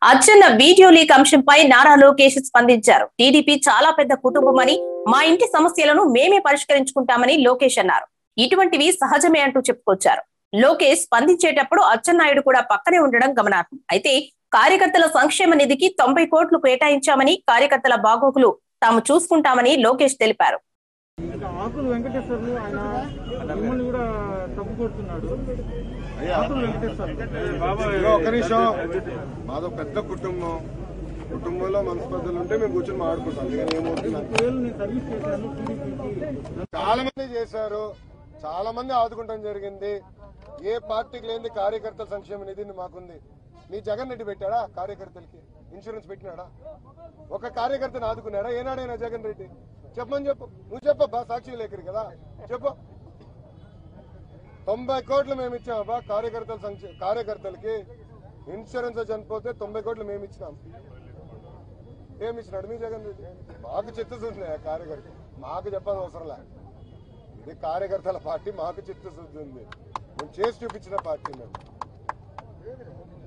Atchanna video leak అంశంపై నారా లోకేష్ స్పందించారు TDP చాలా పెద్ద కుటుంబమని మా ఇంటి సమస్యలను మేమే పరిష్కరించుకుంటామని లోకేష్ అన్నారు ఇటువంటివి సహజమే అంటూ చెప్పుకొచ్చారు లోకేష్ స్పందించేటప్పుడు అచ్చెన్నాయుడు కూడా పక్కనే ఉండడం గమనార్హం అయితే కార్యకర్తల సంక్షేమ నిధికి తొంభై కోట్లు కేటాయించామని కార్యకర్తల బాగోగులు తాము చూసుకుంటామని లోకేష్ తెలిపారు ఇంకా ఆకులు వెంకటేశ్వర్లు ఆయన మిమ్మల్ని కూడా తప్పు కొడుతున్నాడు ఆకులు వెంకటేశ్వర్లు ఇదిగో ఒక్క నిమిషం మాదో పెద్ద కుటుంబం కుటుంబంలో మనస్పర్ధలు ఉంటే మేము కూర్చొని మాట్లాడుకుంటాం అందుకని ఏమవుతుంది నాకు వేలు నేను సర్వీస్ చేశాను టీడీపీకి చాలా మంది చేశారు చాలా మంది ఆదుకుంటాం జరిగింది ఏ పార్టీకి లేని కార్యకర్తల సంక్షేమ నిధిని మాకుంది మీ జగన్ రెడ్డి పెట్టాడా కార్యకర్తలకి ఇన్సూరెన్స్ పెట్టినాడా ఒక కార్యకర్తను ఆదుకున్నాడా ఏనాడైనా జగన్ రెడ్డి చెప్పమని చెప్పు నువ్వు చెప్పబ్బా సాక్షి లేఖరి కదా చెప్పు తొంభై కోట్లు మేము ఇచ్చామబ్బా కార్యకర్తల సంక్షే కార్యకర్తలకి ఇన్సూరెన్స్ చనిపోతే తొంభై కోట్లు మేము ఇచ్చినాం ఏమి ఇచ్చినాడు మీ జగన్ రెడ్డి మాకు చిత్తశుద్ధి కార్యకర్త మాకు చెప్పాల్సిన అవసరం లే ఇది కార్యకర్తల పార్టీ మాకు చిత్తశుద్ధి ఉంది మేము చేసి చూపించిన పార్టీ మేము